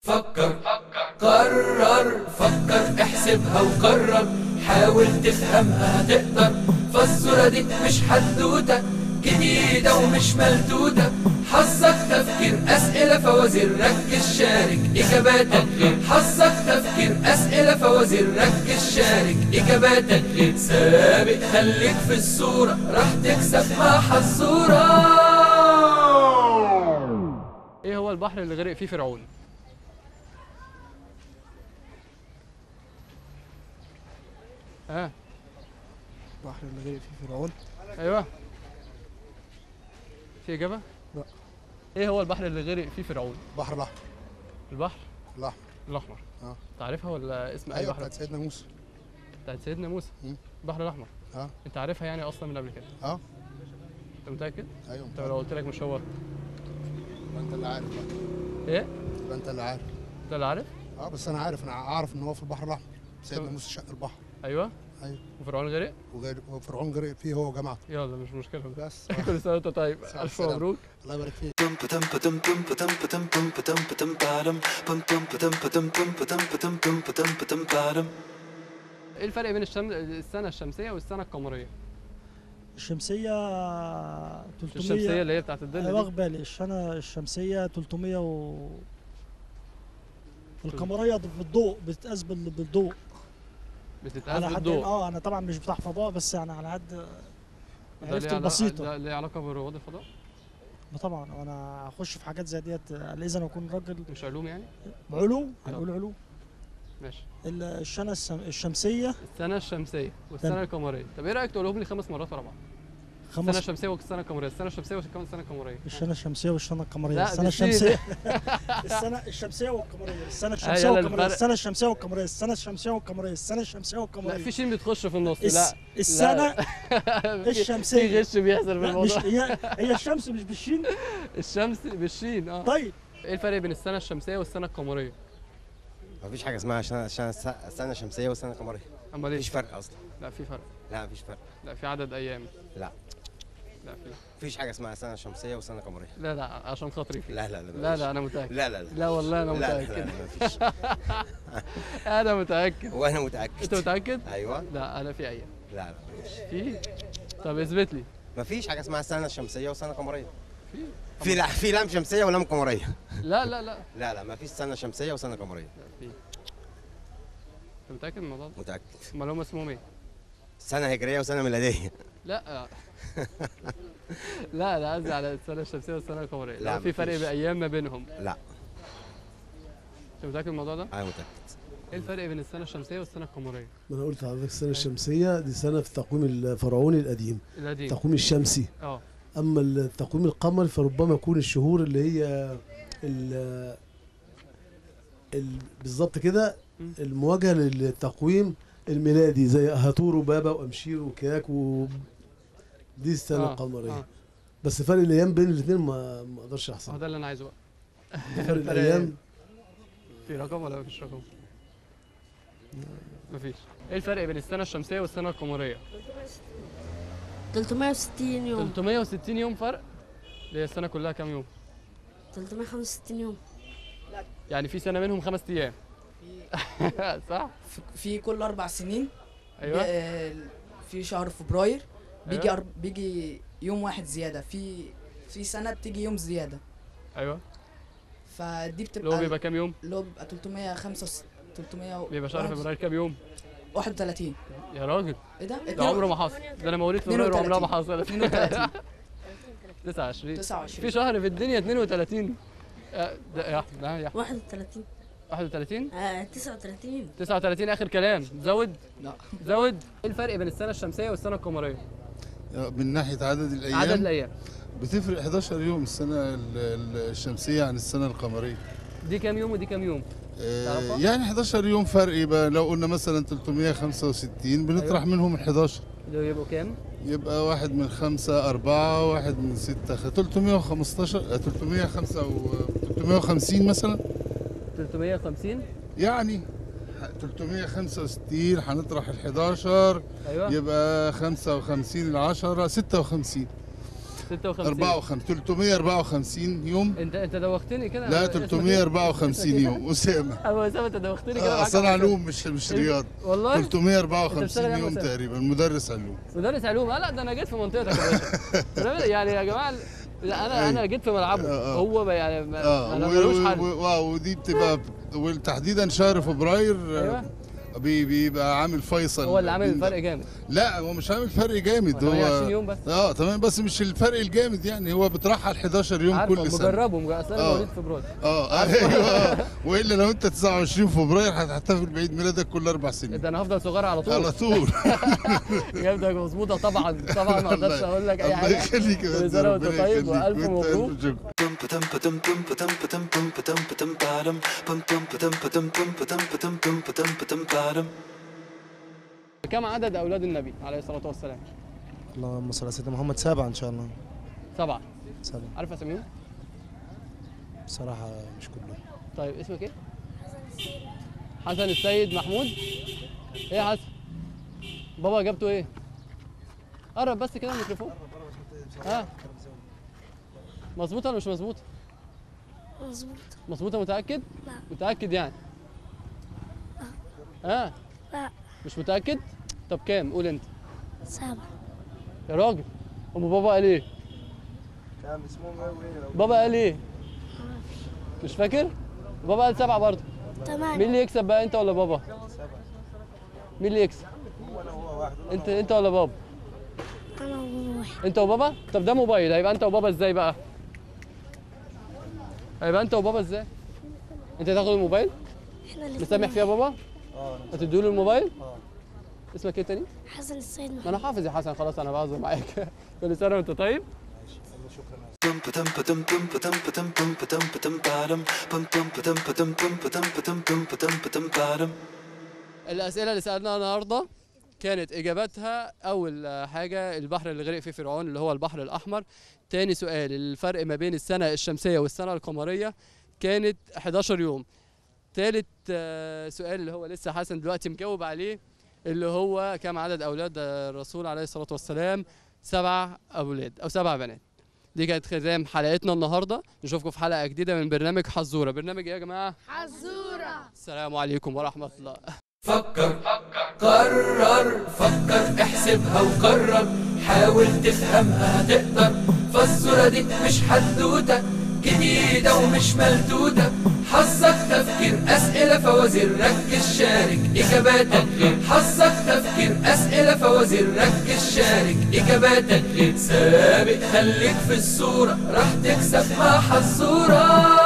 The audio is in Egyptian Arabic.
فكر قرر فكر احسبها وقرر حاول تفهمها هتقدر فالصورة دي مش حدوتة جديدة ومش ملدودة حظك تفكير أسئلة فوازير ركز شارك إجاباتك حظك تفكير أسئلة فوازير ركز شارك إجاباتك سابق خليك في الصورة راح تكسب مع حزورة ايه هو البحر اللي غرق فيه فرعون ها البحر اللي غرق فيه فرعون ايوه في اجابه لا. ايه هو البحر اللي غرق فيه فرعون البحر الاحمر البحر الاحمر الاحمر اه تعرفها ولا اسم اي ايوه بحر بتاعت سيدنا موسى بتاعت سيدنا موسى مم. البحر الاحمر اه انت عارفها يعني اصلا من قبل كده اه انت متاكد ايوه طب لو قلت لك مش هو يبقى انت اللي عارف بقى ايه يبقى انت اللي عارف انت اللي عارف اه بس انا عارف انا اعرف ان هو في البحر الاحمر سيدنا طب- موسى شق البحر ايوه ايوه وفرعون غرق وغير وفرعون غرق فيه هو وجماعته يلا مش مشكله بس كل سنه وانت طيب سلام. الف مبروك الله يبارك فيك ايه الفرق بين الشم... السنه الشمسيه والسنه القمريه الشمسية 300 الشمسيه اللي هي بتاعت الظل أنا دي واخد بالي السنة الشمسية 300 و القمرية بالضوء بتتقاس بال- بالضوء بتتقاس على حد بالضوء اه انا طبعا مش بتاع فضاء بس يعني على قد ده عرفت ليه علاقة- البسيطة ده ليه علاقه برواد الفضاء طبعا وانا اخش في حاجات زي ديت اذا اكون راجل مش علوم يعني علوم هنقول علوم ماشي ال- السنة السم- الشمسية السنه الشمسيه والسنه القمريه طب ايه رايك تقولهم لي خمس مرات ورا بعض السنه خمس الشمسيه والسنه القمريه السنه الشمسيه والسنه القمريه السنة الشمسية والسنة القمرية لا، السنة بالشين. الشمسية السنة الشمسية والقمرية السنة الشمسية يلا والقمرية الفرق. السنة الشمسية والقمرية السنة الشمسية والقمرية السنة الشمسية لا والقمرية في شين بتخش في النص الس- لا السنة في- الشمسية. في غش بيحصل في لا مش الموضوع هي هي الشمس مش بالشين الشمس بالشين اه طيب ايه الفرق بين السنه الشمسيه والسنه القمريه مفيش حاجه اسمها عشان عشان سنه شمسيه وسنه قمريه امال ايه مفيش فرق اصلا لا في فرق لا مفيش فرق لا في عدد ايام لا لا في مفيش حاجه اسمها سنه شمسيه وسنه قمريه لا لا عشان خاطري في لا لا لا لا لا انا متاكد لا لا لا لا والله انا لا لا متاكد لا مفيش انا متاكد وانا متاكد انت متاكد ايوه لا انا في ايام لا لا مفيش في طب اثبت لي مفيش حاجه اسمها سنه شمسيه وسنه قمريه في في لا في لام شمسيه ولام قمريه لا لا لا لا لا مفيش سنه شمسيه وسنه قمريه لا في انت متاكد من الموضوع ده متاكد امال هم اسمهم ايه سنه هجريه وسنه ميلاديه لا لا لا قصدي على السنه الشمسيه والسنه القمريه لا، لا في فرق مفيش. بايام ما بينهم لا انت متاكد من الموضوع ده انا متاكد ايه الفرق بين السنه الشمسيه والسنه القمريه ما انا قلت لحضرتك السنه الشمسيه دي سنه في التقويم الفرعوني القديم القديم التقويم الشمسي اه اما التقويم القمري فربما يكون الشهور اللي هي ال ال- بالظبط كده مم. المواجهه للتقويم الميلادي زي هاتور وبابا وامشير وكياك و دي السنه آه، القمريه آه. بس فرق الايام بين الاثنين ما ما اقدرش هو احسن ده اللي انا عايزه بقى فرق الايام في رقم ولا مفيش رقم؟ مفيش ايه الفرق بين السنه الشمسيه والسنه القمريه 360 يوم 360 يوم فرق اللي هي السنه كلها كام يوم 365 يوم يعني في سنه منهم خمس ايام صح في كل اربع سنين ايوه بي- في شهر فبراير بيجي أيوة. أرب... بيجي يوم واحد زياده في في سنه بتيجي يوم زياده ايوه فدي اللي بتبقى هو بيبقى كام يوم اللي هو بيبقى 365 300 بيبقى شهر فبراير كام يوم 31 يا راجل ايه ده؟ ده عمره ما حصل ده انا مواليد فبراير وعمرها ما 32. حصلت 32 29 في 29 شهر في الدنيا 32 آه، ده يا أحمد، ده يا أحمد. 31 31 آه 39 39 اخر كلام زود لا زود ايه الفرق بين السنه الشمسيه والسنه القمريه من ناحيه عدد الايام عدد الايام بتفرق 11 يوم السنه ال- ال- الشمسيه عن السنه القمريه دي كام يوم ودي كام يوم آه، تعرفها؟ يعني 11 يوم فرق يبقى لو قلنا مثلا 365 بنطرح أيوة. منهم ال 11 اللي يبقوا كام يبقى واحد من خمسة أربعة واحد من ستة خ- 315 آه، 305 و 350 مثلا 350 يعني ح- 365 هنطرح ال 11 ايوه يبقى 55 ال 10 56 56 54 354 يوم انت انت دوختني كده لا اسمك إيه؟ 354 يوم اسامه ابو اسامه انت دوختني كده آه، معاك اصل انا واحد. علوم مش مش رياض والله أنت بتشتغل 354 إيه يا يوم أسامة؟ تقريبا مدرس علوم مدرس علوم لا لا ده انا جيت في منطقتك يا باشا أنا- يعني يا جماعه لا انا انا جيت في ملعبه آه، آه. هو بقى يعني ما اه انا و- ملوش و- حل و- آه، ودي بتبقى وتحديدا شهر فبراير آه، ايوه بي- بيبقى عامل فيصل هو اللي عامل بين- الفرق جامد لا هو مش عامل فرق جامد هو 28 هو يوم بس اه تمام بس مش الفرق الجامد يعني هو بترحل 11 يوم عارفه كل سنه مجربه مجرب اصل انا آه. مواليد فبراير اه ايوه آه. والا لو انت 29 فبراير هتحتفل بعيد ميلادك كل اربع سنين ده انا هفضل صغير على طول على طول اجابتك مظبوطه طبعا طبعا ما اقدرش اقول لك اي الله حاجه يخليك يا كل فندم، سنه وانت ربنا طيب يخليك. والف وأنت مبروك ألف شكر. كم عدد اولاد النبي عليه الصلاه والسلام اللهم صل على سيدنا محمد سبعة إن شاء الله سبعه سبعة عارف اساميهم بصراحة مش كلهم طيب اسمك ايه حسن السيد محمود ايه يا حسن بابا اجابته ايه قرب بس كده الميكروفون ها مظبوطه ولا مش مظبوطه مظبوط مظبوطه متاكد لا. متاكد يعني ها لا مش متاكد طب كام قول انت سبعة يا راجل ام بابا قال ايه بابا قال ايه مش فاكر بابا قال سبعة برضه مين تمانية اللي يكسب بقى انت ولا بابا مين اللي يكسب انت انت ولا بابا أنا وواحد انت وبابا طب ده موبايل هيبقى انت وبابا ازاي بقى هيبقى انت وبابا ازاي انت تاخد الموبايل إحنا اللي مسامح فيها بابا هتدوا له الموبايل اسمك ايه تاني حسن السيد ما محمود انا حافظ يا حسن خلاص انا بهزر معاك كل سنه وانت طيب الأسئلة اللي سألناها النهاردة كانت إجابتها أول حاجة البحر اللي غرق فيه فرعون اللي هو البحر الأحمر تاني سؤال الفرق ما بين السنة الشمسية والسنة القمرية كانت 11 يوم تالت آه، سؤال اللي هو لسه حسن دلوقتي مجاوب عليه اللي هو كم عدد أولاد الرسول عليه الصلاة والسلام سبع أولاد أو سبع بنات دي كانت ختام حلقتنا النهارده نشوفكم في حلقه جديده من برنامج حزوره برنامج ايه يا جماعه حزوره السلام عليكم ورحمه الله فكر قرر فكر احسبها وقرر حاول تفهمها هتقدر فالصورة دي مش حدوتة جديدة ومش ملدودة حظك تفكير أسئلة فوازير ركز شارك إجاباتك غير حظك تفكير أسئلة فوازير ركز شارك إجاباتك غير سابق خليك في الصورة راح تكسب مع حزورة